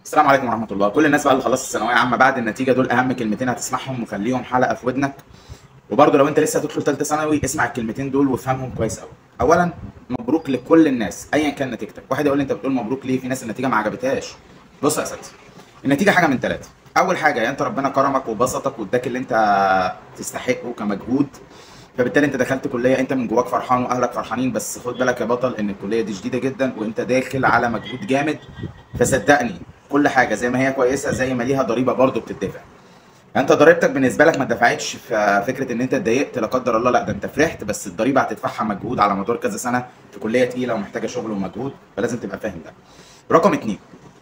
السلام عليكم ورحمه الله كل الناس بقى اللي خلصت الثانويه عامه بعد النتيجه دول اهم كلمتين هتسمعهم وخليهم حلقه في ودنك وبرضه لو انت لسه هتدخل ثالثه ثانوي اسمع الكلمتين دول وافهمهم كويس قوي اولا مبروك لكل الناس ايا كان نتيجتك واحد يقول لي انت بتقول مبروك ليه في ناس النتيجه ما عجبتهاش بص يا اساتذه النتيجه حاجه من ثلاثه اول حاجه يا انت ربنا كرمك وبسطك واداك اللي انت تستحقه كمجهود فبالتالي انت دخلت كليه انت من جواك فرحان واهلك فرحانين بس خد بالك يا بطل ان الكليه دي شديده جدا وانت داخل على مجهود جامد فصدقني كل حاجه زي ما هي كويسه زي ما ليها ضريبه برضه بتدفع انت ضريبتك بالنسبه لك ما اتدفعتش في فكره ان انت اتضايقت لا قدر الله لا ده انت فرحت بس الضريبه هتدفعها مجهود على مدار كذا سنه في كليه تقيله ومحتاجه شغل ومجهود فلازم تبقى فاهم ده رقم اتنين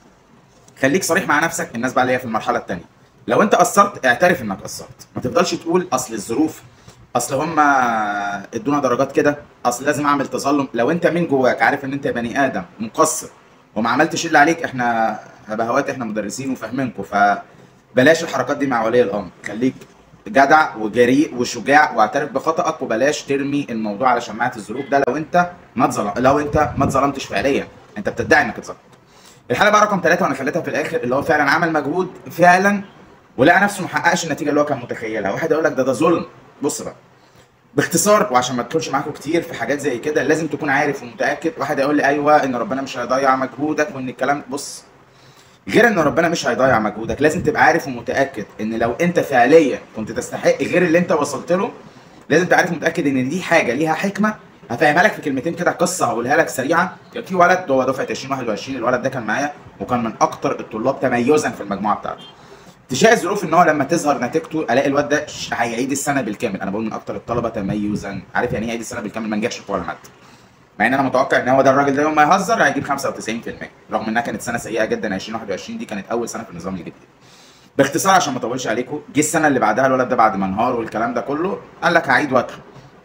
خليك صريح مع نفسك الناس بقى اللي هي في المرحله الثانيه لو انت قصرت اعترف انك قصرت ما تفضلش تقول اصل الظروف اصل هم ادونا درجات كده اصل لازم اعمل تظلم لو انت من جواك عارف ان انت بني ادم مقصر وما عملتش اللي عليك احنا بهوات احنا مدرسين وفاهمينكم فبلاش الحركات دي مع ولي الامر خليك جدع وجريء وشجاع واعترف بخطأك وبلاش ترمي الموضوع على شماعة الظروف ده لو انت ما اتظلم لو انت ما اتظلمتش فعليا انت بتدعي انك اتظلمت الحاله بقى رقم ثلاثة وانا خليتها في الاخر اللي هو فعلا عمل مجهود فعلا ولقى نفسه ما حققش النتيجه اللي هو كان متخيلها واحد يقول لك ده ده ظلم بص بقى باختصار وعشان ما تدخلش معاكم كتير في حاجات زي كده لازم تكون عارف ومتاكد واحد يقول لي ايوه ان ربنا مش هيضيع مجهودك وان الكلام بص غير ان ربنا مش هيضيع مجهودك لازم تبقى عارف ومتاكد ان لو انت فعليا كنت تستحق غير اللي انت وصلت له لازم تبقى عارف ومتاكد ان دي حاجه ليها حكمه هفهمها لك في كلمتين كده قصه هقولها لك سريعه كان في ولد هو دفعه 2021 الولد ده كان معايا وكان من اكتر الطلاب تميزا في المجموعه بتاعته تشاء الظروف ان هو لما تظهر نتيجته الاقي الواد ده ش- هيعيد السنه بالكامل انا بقول من اكتر الطلبه تميزا عارف يعني ايه يعيد السنه بالكامل ما نجحش في ولا ماده مع ان انا متوقع ان هو ده الراجل ده يوم ما يهزر هيجيب 95% رغم انها كانت سنه سيئه جدا 2021 دي كانت اول سنه في النظام الجديد باختصار عشان ما اطولش عليكم جه السنه اللي بعدها الولد ده بعد ما انهار والكلام ده كله قال لك هعيد وادخل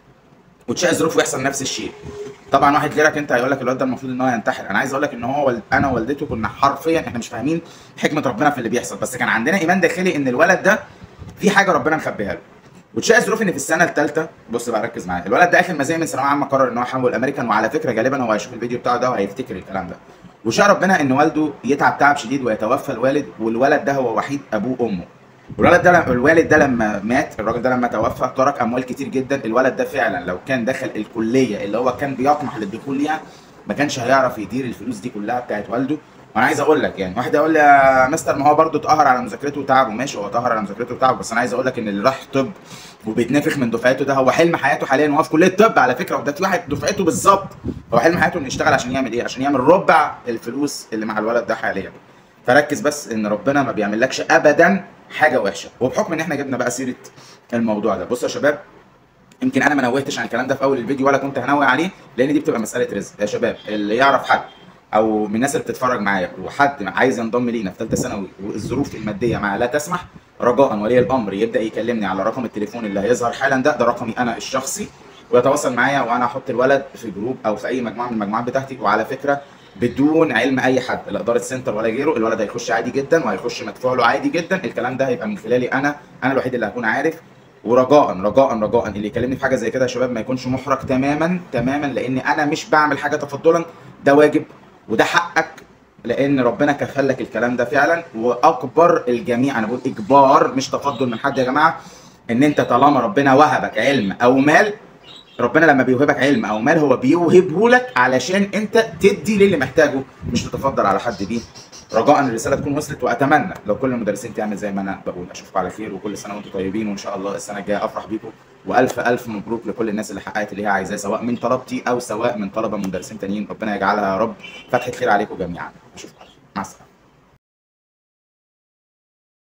وتشاء الظروف ويحصل نفس الشيء طبعا واحد غيرك انت هيقول لك الواد ده المفروض ان هو ينتحر انا عايز اقول لك ان هو وال... انا ووالدته كنا حرفيا احنا مش فاهمين حكمه ربنا في اللي بيحصل بس كان عندنا ايمان داخلي ان الولد ده في حاجه ربنا مخبيها له وتشاء الظروف ان في السنه الثالثه بص بقى ركز معايا الولد ده اخر ما زي من ثانويه عامه قرر ان هو يحول امريكان وعلى فكره غالبا هو هيشوف الفيديو بتاعه ده وهيفتكر الكلام ده وشاء ربنا ان والده يتعب تعب شديد ويتوفى الوالد والولد ده هو وحيد ابوه وامه الولد ده الوالد ده لما مات الراجل ده لما توفى ترك اموال كتير جدا الولد ده فعلا لو كان دخل الكليه اللي هو كان بيطمح للدخول ليها ما كانش هيعرف يدير الفلوس دي كلها بتاعت والده وانا عايز اقول لك يعني واحد يقول لي يا مستر ما هو برضه اتقهر على مذاكرته وتعبه ماشي هو اتقهر على مذاكرته وتعبه بس انا عايز اقول لك ان اللي راح طب وبيتنفخ من دفعته ده هو حلم حياته حاليا وهو في كليه طب على فكره وده في واحد دفعته بالظبط هو حلم حياته انه يشتغل عشان يعمل ايه؟ عشان يعمل ربع الفلوس اللي مع الولد ده حاليا فركز بس ان ربنا ما بيعملكش ابدا حاجه وحشه وبحكم ان احنا جبنا بقى سيره الموضوع ده بصوا يا شباب يمكن انا ما نوهتش عن الكلام ده في اول الفيديو ولا كنت هنوه عليه لان دي بتبقى مساله رزق يا شباب اللي يعرف حد او من الناس اللي بتتفرج معايا وحد عايز ينضم لينا في ثالثه ثانوي والظروف الماديه معاه لا تسمح رجاء ولي الامر يبدا يكلمني على رقم التليفون اللي هيظهر حالا ده ده رقمي انا الشخصي ويتواصل معايا وانا احط الولد في جروب او في اي مجموعه من المجموعات بتاعتي وعلى فكره بدون علم اي حد لا اداره سنتر ولا غيره الولد هيخش عادي جدا وهيخش مدفوع له عادي جدا الكلام ده هيبقى من خلالي انا انا الوحيد اللي هكون عارف ورجاء رجاء رجاء اللي يكلمني في حاجه زي كده يا شباب ما يكونش محرج تماما تماما لان انا مش بعمل حاجه تفضلا ده واجب وده حقك لان ربنا كفل لك الكلام ده فعلا واكبر الجميع انا بقول اجبار مش تفضل من حد يا جماعه ان انت طالما ربنا وهبك علم او مال ربنا لما بيوهبك علم او مال هو بيوهبه لك علشان انت تدي للي محتاجه مش تتفضل على حد بيه رجاء الرساله تكون وصلت واتمنى لو كل المدرسين تعمل زي ما انا بقول اشوفكم على خير وكل سنه وانتم طيبين وان شاء الله السنه الجايه افرح بيكم والف الف مبروك لكل الناس اللي حققت اللي هي عايزاه سواء من طلبتي او سواء من طلبه مدرسين تانيين ربنا يجعلها يا رب فتحه خير عليكم جميعا اشوفكم على خير مع السلامه